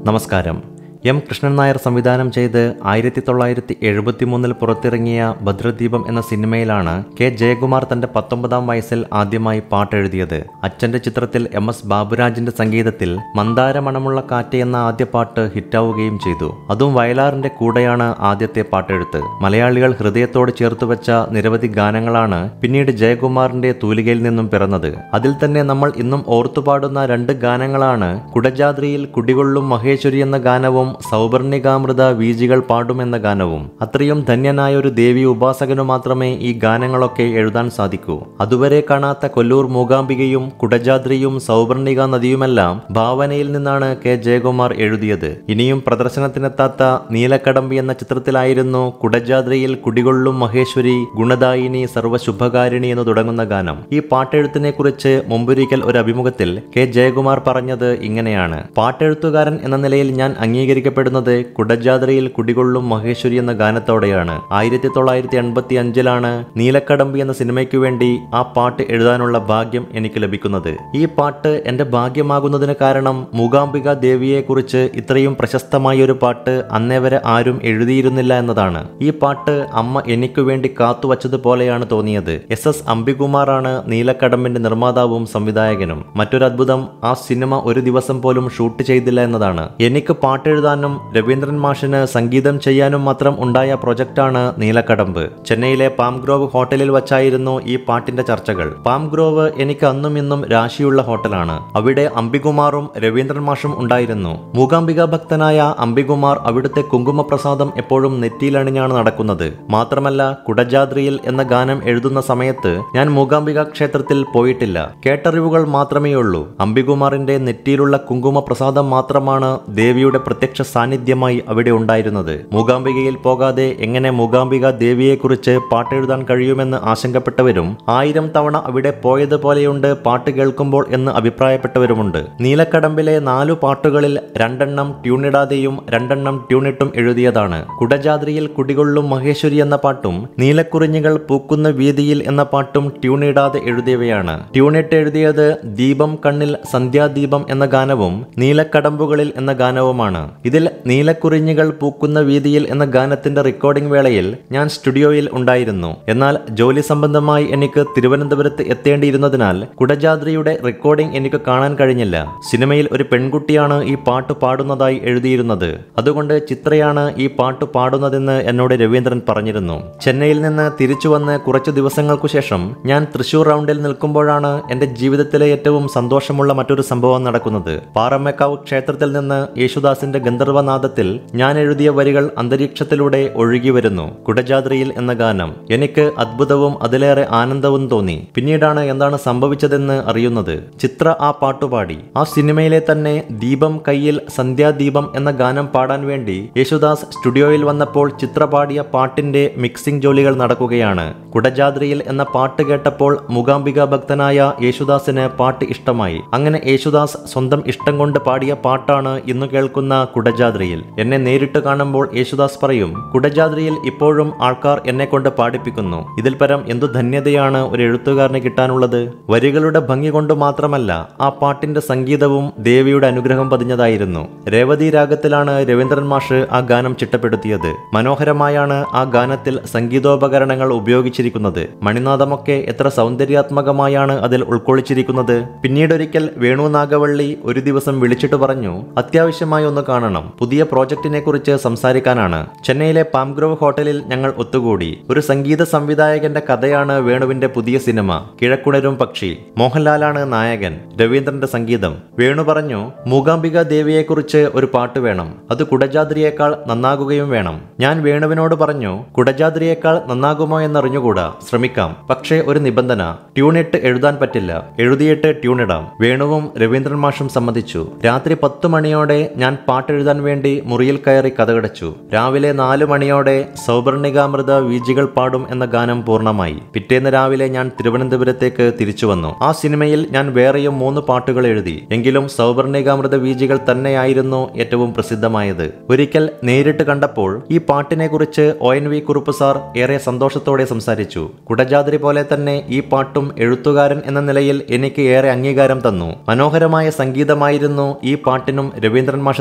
നമസ്കാരം എം കൃഷ്ണൻ നായർ സംവിധാനം ചെയ്ത് ആയിരത്തി തൊള്ളായിരത്തി എഴുപത്തി മൂന്നിൽ പുറത്തിറങ്ങിയ ഭദ്രദീപം എന്ന സിനിമയിലാണ് കെ ജയകുമാർ തന്റെ പത്തൊമ്പതാം വയസ്സിൽ ആദ്യമായി പാട്ടെഴുതിയത് അച്ഛന്റെ ചിത്രത്തിൽ എം എസ് ബാബുരാജിന്റെ സംഗീതത്തിൽ മന്ദാരമണമുള്ള കാറ്റ് എന്ന ആദ്യ പാട്ട് ഹിറ്റാവുകയും ചെയ്തു അതും വയലാറിന്റെ കൂടെയാണ് ആദ്യത്തെ പാട്ടെഴുത്ത് മലയാളികൾ ഹൃദയത്തോട് ചേർത്തുവെച്ച നിരവധി ഗാനങ്ങളാണ് പിന്നീട് ജയകുമാറിന്റെ തൂലികയിൽ നിന്നും പിറന്നത് അതിൽ തന്നെ നമ്മൾ ഇന്നും ഓർത്തുപാടുന്ന രണ്ട് ഗാനങ്ങളാണ് കുടജാദ്രിയിൽ കുടികൊള്ളും മഹേശ്വരി എന്ന ഗാനവും സൗവർണികാമൃത വീജികൾ പാടും എന്ന ഗാനവും അത്രയും ധന്യനായ ഒരു ദേവി ഉപാസകനു മാത്രമേ ഈ ഗാനങ്ങളൊക്കെ എഴുതാൻ സാധിക്കൂ അതുവരെ കാണാത്ത കൊല്ലൂർ മൂകാംബികയും കുടജാദ്രിയും സൗവർണിക നദിയുമെല്ലാം ഭാവനയിൽ നിന്നാണ് കെ ജയകുമാർ എഴുതിയത് ഇനിയും പ്രദർശനത്തിനെത്താത്ത നീലക്കടമ്പി എന്ന ചിത്രത്തിലായിരുന്നു കുടജാദ്രിയിൽ കുടികൊള്ളും മഹേശ്വരി ഗുണദായിനി സർവശുഭകാരിണി എന്ന് തുടങ്ങുന്ന ഗാനം ഈ പാട്ടെഴുത്തിനെ കുറിച്ച് മുമ്പൊരിക്കൽ ഒരു അഭിമുഖത്തിൽ കെ ജയകുമാർ പറഞ്ഞത് ഇങ്ങനെയാണ് പാട്ടെഴുത്തുകാരൻ എന്ന നിലയിൽ ഞാൻ അംഗീകരിക്കപ്പെടുന്നത് കുടജാദ്രിയിൽ കുടികൊള്ളും മഹേശ്വരി എന്ന ഗാനത്തോടെയാണ് ആയിരത്തി തൊള്ളായിരത്തി എൺപത്തി അഞ്ചിലാണ് നീലക്കടമ്പി എന്ന സിനിമയ്ക്ക് വേണ്ടി ആ പാട്ട് എഴുതാനുള്ള ഭാഗ്യം എനിക്ക് ലഭിക്കുന്നത് ഈ പാട്ട് എന്റെ ഭാഗ്യമാകുന്നതിന് കാരണം മൂകാംബിക ദേവിയെക്കുറിച്ച് ഇത്രയും പ്രശസ്തമായ ഒരു പാട്ട് അന്നേ വരെ ആരും എഴുതിയിരുന്നില്ല എന്നതാണ് ഈ പാട്ട് അമ്മ എനിക്ക് വേണ്ടി കാത്തുവച്ചതുപോലെയാണ് തോന്നിയത് എസ് എസ് അംബികുമാറാണ് നീലക്കടമ്പിന്റെ നിർമ്മാതാവും സംവിധായകനും മറ്റൊരു അത്ഭുതം ആ സിനിമ ഒരു ദിവസം പോലും ഷൂട്ട് ചെയ്തില്ല എന്നതാണ് എനിക്ക് പാട്ടെഴുതാനും രവീന്ദ്രൻ മാഷിന് സംഗീതം ചെയ്യാനും മാത്രം ഉണ്ടായ പ്രൊജക്റ്റാണ് നീലക്കടമ്പ് ചെന്നൈയിലെ പാം ഗ്രോവ് ഹോട്ടലിൽ വച്ചായിരുന്നു ഈ പാട്ടിന്റെ ചർച്ചകൾ പാം ഗ്രോവ് എനിക്ക് അന്നും ഇന്നും രാശിയുള്ള ഹോട്ടലാണ് അവിടെ അംബികുമാറും രവീന്ദ്രൻ മാഷും ഉണ്ടായിരുന്നു മൂകാംബിക ഭക്തനായ അംബികുമാർ അവിടുത്തെ കുങ്കുമപ്രസാദം എപ്പോഴും നെറ്റിയിലണിഞ്ഞാണ് നടക്കുന്നത് മാത്രമല്ല കുടജാദ്രിയിൽ എന്ന ഗാനം എഴുതുന്ന സമയത്ത് ഞാൻ മൂകാംബിക ക്ഷേത്രത്തിൽ പോയിട്ടില്ല കേട്ടറിവുകൾ മാത്രമേയുള്ളൂ അംബികുമാറിന്റെ നെറ്റിയിലുള്ള കുങ്കുമപ്രസാദം മാത്രമാണ് ദേവിയുടെ പ്രത്യക്ഷ സാന്നിധ്യമായി അവിടെ ഉണ്ടായിരുന്നത് മൂകാംബികയിൽ പോകാതെ എങ്ങനെ മൂകാംബിക ദേവിയെക്കുറിച്ച് പാട്ടെഴുതാൻ കഴിയുമെന്ന് ആശങ്കപ്പെട്ടവരും ആയിരം തവണ അവിടെ പോയതുപോലെയുണ്ട് പാട്ട് കേൾക്കുമ്പോൾ എന്ന് അഭിപ്രായപ്പെട്ടവരുമുണ്ട് നീലക്കടമ്പിലെ നാലു പാട്ടുകളിൽ രണ്ടെണ്ണം ട്യൂണിടാതെയും രണ്ടെണ്ണം ട്യൂണിട്ടും എഴുതിയതാണ് കുടജാദ്രിയിൽ കുടികൊള്ളും മഹേശ്വരി എന്ന പാട്ടും നീലക്കുറിഞ്ഞികൾ പൂക്കുന്ന വീതിയിൽ എന്ന പാട്ടും ട്യൂണിടാതെ എഴുതിയവയാണ് ട്യൂണിട്ട് എഴുതിയത് ദീപം കണ്ണിൽ സന്ധ്യാദീപം എന്ന ഗാനവും നീലക്കടമ്പുകളിൽ എന്ന ഗാനവുമാണ് ഇതിൽ നീലക്കുറിഞ്ഞികൾ പൂക്കുന്ന വീതിയിൽ എന്ന ഗാനത്തിന്റെ റെക്കോർഡിംഗ് വേളയിൽ ഞാൻ സ്റ്റുഡിയോയിൽ ഉണ്ടായിരുന്നു എന്നാൽ ജോലി സംബന്ധമായി എനിക്ക് തിരുവനന്തപുരത്ത് എത്തേണ്ടിയിരുന്നതിനാൽ കുടജാദ്രിയുടെ റെക്കോർഡിംഗ് എനിക്ക് കാണാൻ കഴിഞ്ഞില്ല സിനിമയിൽ ഒരു പെൺകുട്ടിയാണ് ഈ പാട്ട് പാടുന്നതായി എഴുതിയിരുന്നത് അതുകൊണ്ട് ചിത്രയാണ് ഈ പാട്ട് പാടുന്നതെന്ന് എന്നോട് രവീന്ദ്രൻ പറഞ്ഞിരുന്നു ചെന്നൈയിൽ നിന്ന് തിരിച്ചു വന്ന് കുറച്ചു ദിവസങ്ങൾക്കു ശേഷം ഞാൻ തൃശൂർ റൗണ്ടിൽ നിൽക്കുമ്പോഴാണ് എന്റെ ജീവിതത്തിലെ ഏറ്റവും സന്തോഷമുള്ള മറ്റൊരു സംഭവം നടക്കുന്നത് പാറമേക്കാവ് ക്ഷേത്രത്തിൽ നിന്ന് യേശുദാസിന്റെ ഗന്ധർവനാദത്തിൽ ഞാൻ എഴുതിയ വരികൾ അന്തരീക്ഷത്തിലൂടെ ഒഴുകി വരുന്നു കുടജാദ്രിയിൽ എന്ന ഗാനം എനിക്ക് അത്ഭുതവും അതിലേറെ ആനന്ദവും തോന്നി പിന്നീടാണ് എന്താണ് സംഭവിച്ചതെന്ന് അറിയുന്നത് ചിത്ര ആ പാട്ടുപാടി ആ സിനിമയിലെ തന്നെ ദീപം കയ്യിൽ സന്ധ്യാദീപം എന്ന ഗാനം പാടാൻ വേണ്ടി യേശുദാസ് സ്റ്റുഡിയോയിൽ വന്നപ്പോൾ ചിത്ര പാടിയ പാട്ടിന്റെ മിക്സിംഗ് ജോലികൾ നടക്കുകയാണ് കുടജാദ്രിയിൽ എന്ന പാട്ട് കേട്ടപ്പോൾ മൂകാംബിക ഭക്തനായ യേശുദാസിന് പാട്ട് ഇഷ്ടമായി അങ്ങനെ യേശുദാസ് സ്വന്തം ഇഷ്ടം കൊണ്ട് പാടിയ പാട്ടാണ് ഇന്ന് കേൾക്കുന്ന കുടജാദ്രിയിൽ എന്നെ നേരിട്ട് കാണുമ്പോൾ യേശുദാസ് പറയും കുടജാദ്രിയിൽ ഇപ്പോഴും ആൾക്കാർ എന്നെ കൊണ്ട് പാടിപ്പിക്കുന്നു ഇതിൽ പരം എന്തു ധന്യതയാണ് ഒരു എഴുത്തുകാരന് കിട്ടാനുള്ളത് വരികളുടെ ഭംഗി കൊണ്ട് മാത്രമല്ല ആ പാട്ടിന്റെ സംഗീതവും ദേവിയുടെ അനുഗ്രഹം പതിഞ്ഞതായിരുന്നു രേവതി രാഗത്തിലാണ് രവീന്ദ്രൻ മാഷ് ആ ഗാനം ചിട്ടപ്പെടുത്തിയത് മനോഹരമായാണ് ആ ഗാനത്തിൽ സംഗീതോപകരണങ്ങൾ ഉപയോഗിച്ചിരിക്കുന്നത് മണിനാഥമൊക്കെ എത്ര സൗന്ദര്യാത്മകമായാണ് അതിൽ ഉൾക്കൊള്ളിച്ചിരിക്കുന്നത് പിന്നീടൊരിക്കൽ വേണു നാഗവള്ളി ഒരു ദിവസം വിളിച്ചിട്ട് പറഞ്ഞു അത്യാവശ്യമായി ഒന്ന് കാണണം പുതിയ പ്രോജക്റ്റിനെ കുറിച്ച് സംസാരിക്കാനാണ് ചെന്നൈയിലെ പാംഗ്രോവ് ഹോട്ടലിൽ ഞങ്ങൾ ഒത്തുകൂടി ഒരു സംഗീത സംവിധായകന്റെ കഥയാണ് വേണുവിന്റെ പുതിയ സിനിമ കിഴക്കുണരും പക്ഷി മോഹൻലാലാണ് നായകൻ രവീന്ദ്രന്റെ സംഗീതം വേണു പറഞ്ഞു മൂകാംബിക ദേവിയെക്കുറിച്ച് ഒരു പാട്ട് വേണം അത് കുടജാദ്രിയേക്കാൾ നന്നാകുകയും വേണം ഞാൻ വേണുവിനോട് പറഞ്ഞു കുടജാദ്രിയേക്കാൾ നന്നാകുമോ എന്നറിഞ്ഞുകൂടാ ശ്രമിക്കാം പക്ഷേ ഒരു നിബന്ധന ട്യൂണിട്ട് എഴുതാൻ പറ്റില്ല എഴുതിയിട്ട് ട്യൂണിടാം വേണുവും രവീന്ദ്രൻ മാഷും സമ്മതിച്ചു രാത്രി പത്ത് മണിയോടെ ഞാൻ പാട്ടെഴുതാൻ വേണ്ടി മുറിയിൽ കയറി കഥകടച്ചു രാവിലെ നാല് മണിയോടെ സൗവർണികാമൃത വീജികൾ പാടും എന്ന ഗാനം പൂർണ്ണമായി പിറ്റേന്ന് രാവിലെ ഞാൻ തിരുവനന്തപുരത്തേക്ക് തിരിച്ചു വന്നു ആ സിനിമയിൽ ഞാൻ വേറെയും മൂന്ന് പാട്ടുകൾ എഴുതി എങ്കിലും സൗവർണികാമൃത വീജികൾ തന്നെയായിരുന്നു ഏറ്റവും പ്രസിദ്ധമായത് ഒരിക്കൽ നേരിട്ട് കണ്ടപ്പോൾ ഈ പാട്ടിനെ കുറിച്ച് O N V Kurup sir ഏറെ സന്തോഷത്തോടെ സംസാരിച്ചു കുടജാദ്രി പോലെ തന്നെ ഈ പാട്ടും എഴുത്തുകാരൻ എന്ന നിലയിൽ എനിക്ക് ഏറെ അംഗീകാരം തന്നു മനോഹരമായ സംഗീതമായിരുന്നു ഈ പാട്ടിനും രവീന്ദ്രൻ മാഷ് നൽകിയത്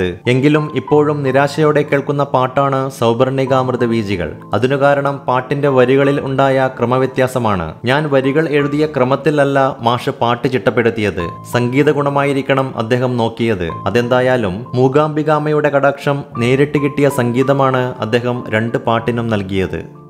നൽകിയത് എങ്കിലും ഇപ്പോഴും നിരാശയോടെ കേൾക്കുന്ന പാട്ടാണ് സൗപർണികാമൃത വീജികൾ അതിനു കാരണം പാട്ടിന്റെ വരികളിൽ ഉണ്ടായ ക്രമവ്യത്യാസമാണ് ഞാൻ വരികൾ എഴുതിയ ക്രമത്തിലല്ല മാഷ് പാട്ട് ചിട്ടപ്പെടുത്തിയത് സംഗീത ഗുണമായിരിക്കണം അദ്ദേഹം നോക്കിയത് അതെന്തായാലും മൂകാംബികാമയുടെ കടാക്ഷം നേരിട്ട് കിട്ടിയ സംഗീതമാണ് അദ്ദേഹം രണ്ട് പാട്ടിനും നൽകിയത്